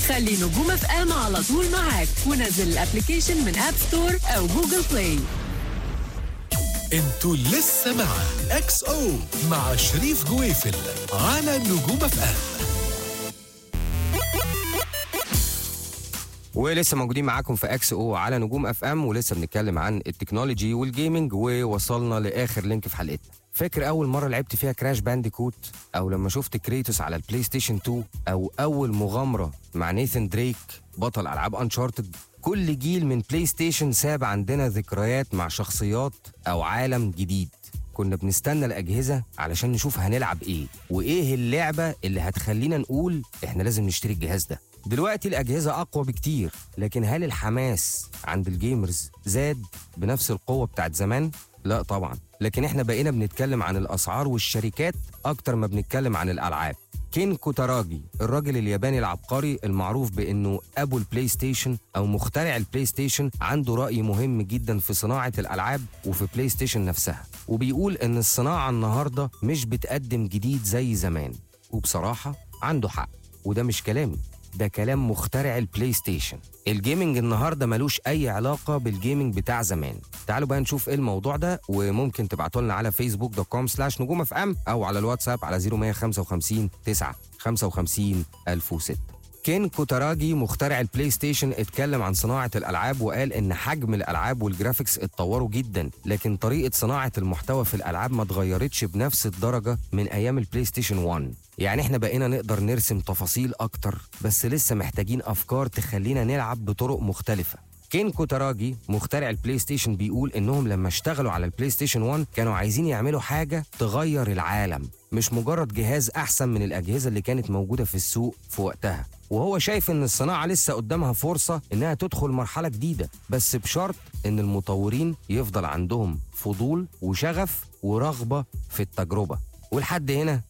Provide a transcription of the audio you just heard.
خلي نجوم اف ام على طول معاك ونزل الابلكيشن من اب ستور او جوجل بلاي انتوا لسه مع اكس او مع شريف جويفل على نجوم اف ام ولسه موجودين معاكم في اكس او على نجوم اف ام ولسه بنتكلم عن التكنولوجي والجيمنج ووصلنا لاخر لينك في حلقتنا فاكر اول مره لعبت فيها كراش بانديكوت او لما شفت كريتوس على البلاي ستيشن 2 او اول مغامره مع نيثن دريك بطل العاب انشارتد كل جيل من بلاي ستيشن ساب عندنا ذكريات مع شخصيات او عالم جديد كنا بنستنى الأجهزة علشان نشوف هنلعب إيه وإيه اللعبة اللي هتخلينا نقول إحنا لازم نشتري الجهاز ده دلوقتي الأجهزة أقوى بكتير لكن هل الحماس عند الجيمرز زاد بنفس القوة بتاعت زمان؟ لا طبعا لكن احنا بقينا بنتكلم عن الأسعار والشركات أكتر ما بنتكلم عن الألعاب كين كوتاراجي الراجل الياباني العبقري المعروف بانه ابو البلاي ستيشن او مخترع البلاي ستيشن عنده راي مهم جدا في صناعه الالعاب وفي بلاي ستيشن نفسها وبيقول ان الصناعه النهارده مش بتقدم جديد زي زمان وبصراحه عنده حق وده مش كلامي ده كلام مخترع البلاي ستيشن الجيمنج النهارده ملوش اي علاقه بالجيمنج بتاع زمان تعالوا بقى نشوف ايه الموضوع ده وممكن تبعتوا لنا على فيسبوك دوت كوم سلاش نجوم اف ام او على الواتساب على 0155 9 55 1006 كين كوتاراجي مخترع البلاي ستيشن اتكلم عن صناعة الألعاب وقال إن حجم الألعاب والجرافيكس اتطوروا جدا لكن طريقة صناعة المحتوى في الألعاب ما اتغيرتش بنفس الدرجة من أيام البلاي ستيشن 1 يعني احنا بقينا نقدر نرسم تفاصيل أكتر بس لسه محتاجين أفكار تخلينا نلعب بطرق مختلفة كين كوتاراجي مخترع البلاي ستيشن بيقول انهم لما اشتغلوا على البلاي ستيشن 1 كانوا عايزين يعملوا حاجه تغير العالم مش مجرد جهاز احسن من الاجهزه اللي كانت موجوده في السوق في وقتها وهو شايف ان الصناعه لسه قدامها فرصه انها تدخل مرحله جديده بس بشرط ان المطورين يفضل عندهم فضول وشغف ورغبه في التجربه ولحد هنا